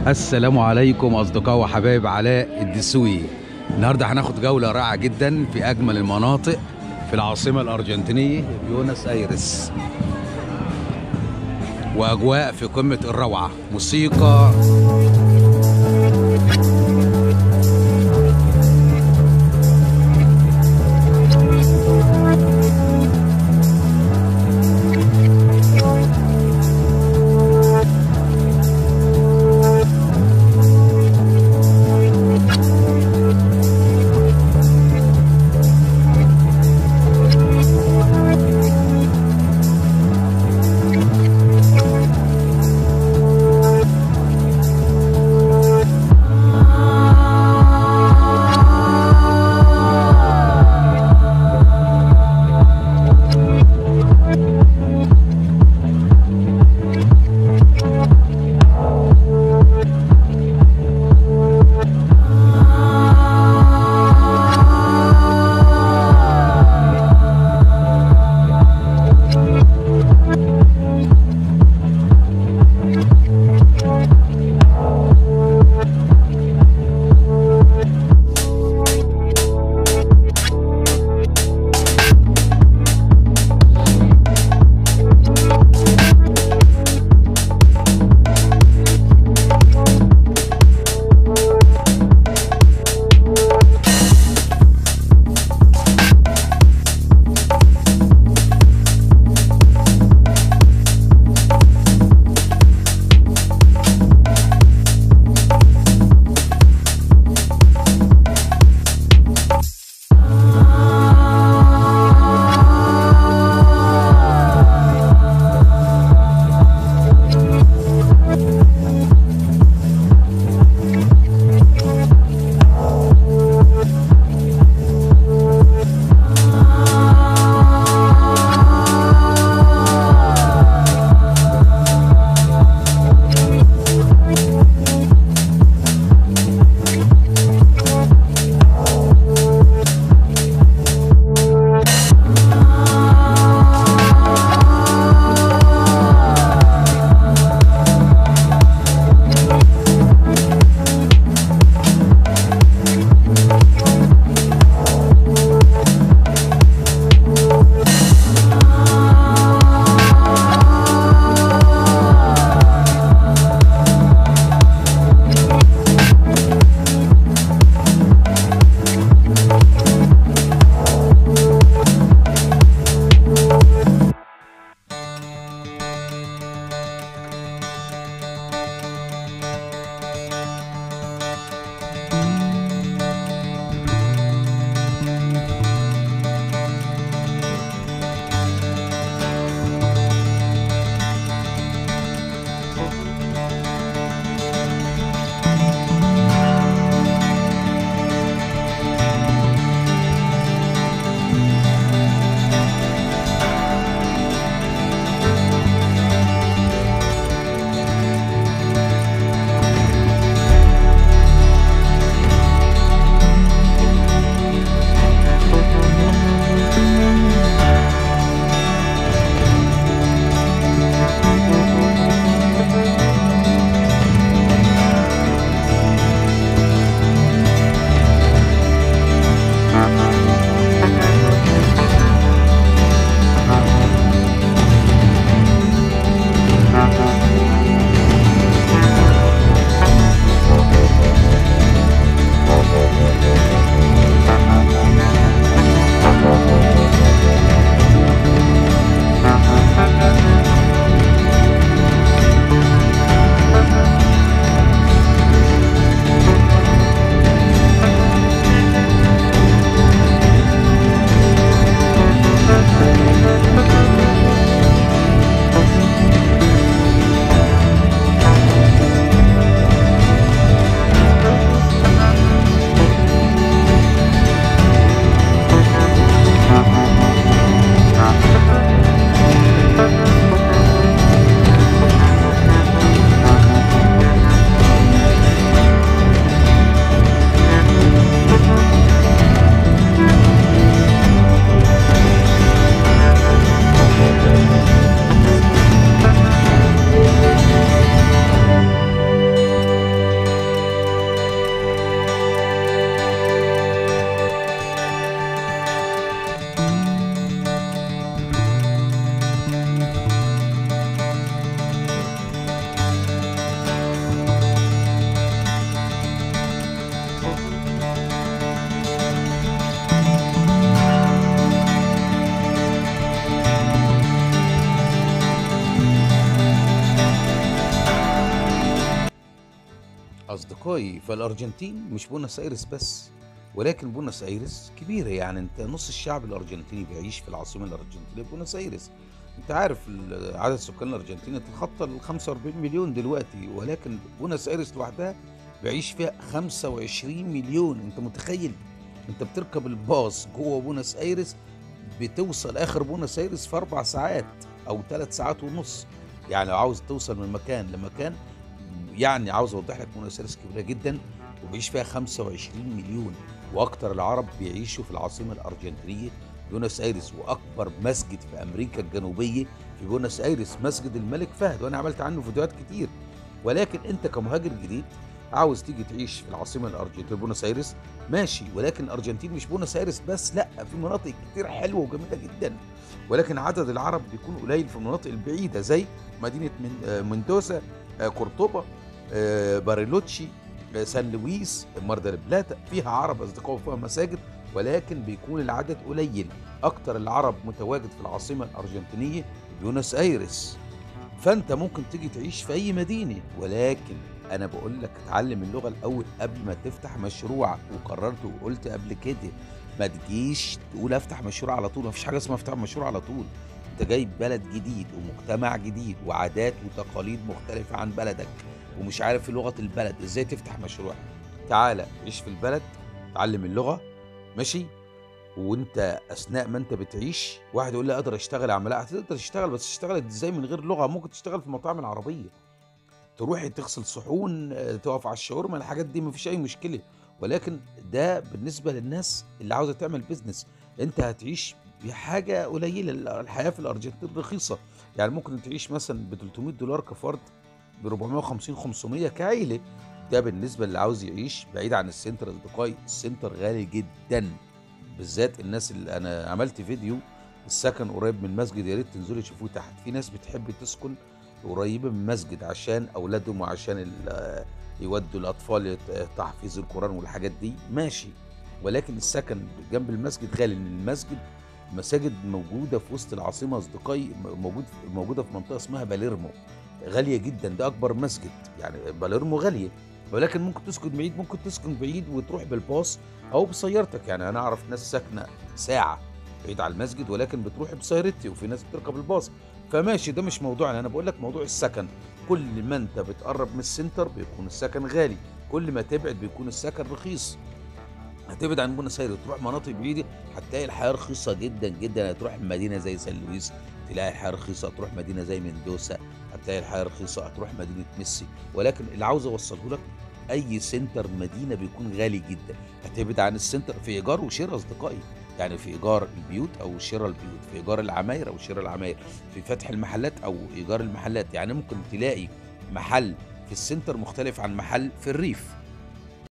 السلام عليكم اصدقاء وحبايب علاء الدسوقي النهارده هناخد جوله رائعه جدا في اجمل المناطق في العاصمه الارجنتينيه بيونس ايرس واجواء في قمه الروعه موسيقى اصدقائي فالارجنتين مش بونس ايرس بس ولكن بونس ايرس كبيره يعني انت نص الشعب الارجنتيني بيعيش في العاصمه الارجنتينيه بونس ايرس انت عارف ال- عدد سكان الارجنتين تتخطى ال 45 مليون دلوقتي ولكن بونس ايرس لوحدها بيعيش فيها 25 مليون انت متخيل انت بتركب الباص جوه بونس ايرس بتوصل اخر بونس ايرس في اربع ساعات او ثلاث ساعات ونص يعني لو عاوز توصل من مكان لمكان يعني عاوز اوضح لك بونس ايرس كبيره جدا وبيعيش فيها 25 مليون واكتر العرب بيعيشوا في العاصمه الارجنتينيه بونس ايرس واكبر مسجد في امريكا الجنوبيه في بونس ايرس مسجد الملك فهد وانا عملت عنه فيديوهات كتير ولكن انت كمهاجر جديد عاوز تيجي تعيش في العاصمه الارجنتينيه بونس ايرس ماشي ولكن الارجنتين مش بونس ايرس بس لا في مناطق كتير حلوه وجميله جدا ولكن عدد العرب بيكون قليل في المناطق البعيده زي مدينه من آه، مندوسا آه، قرطبه آه، باريلوتشي آه، سان لويس مار ديل بلاتا فيها عرب اصدقاء وفيها مساجد ولكن بيكون العدد قليل اكتر العرب متواجد في العاصمه الارجنتينيه بيونس ايرس فانت ممكن تيجي تعيش في اي مدينه ولكن انا بقول لك اتعلم اللغه الاول قبل ما تفتح مشروع وقررت وقلت قبل كده ما تجيش تقول افتح مشروع على طول مفيش حاجه اسمها افتح مشروع على طول انت جاي بلد جديد ومجتمع جديد وعادات وتقاليد مختلفه عن بلدك ومش عارف لغه البلد ازاي تفتح مشروع تعالى عيش في البلد اتعلم اللغه ماشي وانت اثناء ما انت بتعيش واحد يقول لي اقدر اشتغل يا عم لا هتقدر تشتغل بس تشتغل ازاي من غير لغه ممكن تشتغل في المطاعم العربيه تروحي تغسل صحون آه، تقف على الشاورما الحاجات دي مفيش اي مشكله ولكن ده بالنسبه للناس اللي عاوزه تعمل بيزنس انت هتعيش بحاجه قليله الحياه في الارجنتين رخيصه يعني ممكن تعيش مثلا ب 300 دولار كفرد ب 450 500 كعيله ده بالنسبه اللي عاوز يعيش بعيد عن السنتر اصدقائي السنتر غالي جدا بالذات الناس اللي انا عملت فيديو السكن قريب من المسجد يا ريت تنزلوا تشوفوه تحت في ناس بتحب تسكن قريبه من المسجد عشان اولادهم وعشان ال- يودوا الاطفال يت- تحفيظ القران والحاجات دي ماشي ولكن السكن جنب المسجد غالي لان المسجد مساجد موجوده في وسط العاصمه اصدقائي م- موجود موجوده في منطقه اسمها باليرمو غاليه جدا ده اكبر مسجد يعني باليرمو غاليه ولكن ممكن تسكن بعيد ممكن تسكن بعيد وتروح بالباص او بسيارتك يعني انا اعرف ناس ساكنه ساعه بعيد على المسجد ولكن بتروح بسيارتي وفي ناس بتركب الباص فماشي ده مش موضوعنا انا بقول لك موضوع السكن كل ما انت بتقرب من السنتر بيكون السكن غالي كل ما تبعد بيكون السكن رخيص هتبعد عن بونس ايرس تروح مناطق بعيده هتلاقي الحياه رخيصه جدا جدا هتروح مدينه زي سان لويس تلاقي الحياه رخيصه هتروح مدينه زي مندوسا هتلاقي الحياه رخيصه هتروح مدينه ميسي ولكن اللي عاوز اوصله لك اي سنتر مدينه بيكون غالي جدا هتبعد عن السنتر في ايجار وشراء اصدقائي يعني في ايجار البيوت او شراء البيوت في ايجار العماير او شراء العماير في فتح المحلات او ايجار المحلات يعني ممكن تلاقي محل في السنتر مختلف عن محل في الريف